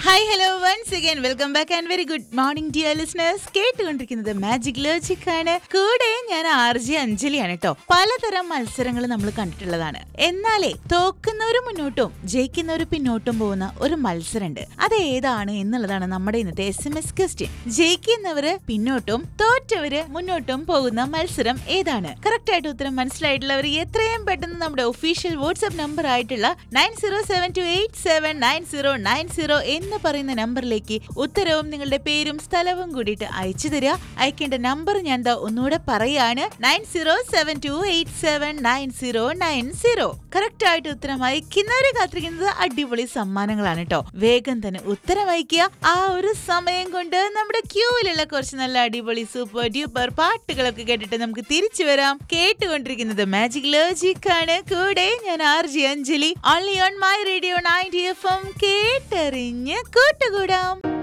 hi hello once again welcome back and very good morning dear listeners കേട്ടുകൊണ്ടിരിക്കുന്നത് magic logic ആണ് കൂടെ ഞാൻ R G അഞ്ജലിയാണ് കേട്ടോ പലതരം മത്സരങ്ങൾ നമ്മൾ കണ്ടിട്ടുള്ളതാണ് എന്നാലേ തോക്കുന്നവര് മുന്നോട്ടും ജയിക്കുന്നവര് പിന്നോട്ടും പോകുന്ന ഒരു മത്സരമുണ്ട് അത് ഏതാണ് എന്നുള്ളതാണ് നമ്മുടെ ഇന്നത്തെ എസ് എം എസ് ക്വസ്റ്റ്യൻ ജയിക്കുന്നവര് പിന്നോട്ടും തോറ്റവര് മുന്നോട്ടും പോകുന്ന മത്സരം ഏതാണ് കറക്റ്റ് ആയിട്ട് ഉത്തരം മനസ്സിലായിട്ടുള്ളവർ എത്രയും പെട്ടെന്ന് നമ്മുടെ ഒഫീഷ്യൽ വാട്സ്ആപ്പ് നമ്പർ ആയിട്ടുള്ള nine zero seven two eight seven nine zero nine zero എന്ന് പറയുന്ന നമ്പറിലേക്ക് ഉത്തരവും നിങ്ങളുടെ പേരും സ്ഥലവും കൂടിയിട്ട് അയച്ചു തരിക അയക്കേണ്ട നമ്പർ ഞാൻ ദാ ഒന്നുകൂടെ പറയാണ് nine zero seven two eight seven nine zero nine zero correct ആയിട്ട് ഉത്തരം അയക്കുന്നവരെ കാത്തിരിക്കുന്നത് അടിപൊളി സമ്മാനങ്ങളാണ് കേട്ടോ വേഗം തന്നെ ഉത്തരം അയക്കുക ആ ഒരു സമയം കൊണ്ട് നമ്മുടെ ക്യൂവിലുള്ള കുറച്ച് നല്ല അടിപൊളി സൂപ്പർ ഡ്യൂപ്പർ പാട്ടുകളൊക്കെ കേട്ടിട്ട് നമുക്ക് തിരിച്ചു വരാം കേട്ടുകൊണ്ടിരിക്കുന്നത് മാജിക് ലോജിക് ആണ് കൂടെ ഞാൻ R G Anjali only on my radio ninety F M കേട്ടറിഞ്ഞ് കൂട്ടുകൂടാം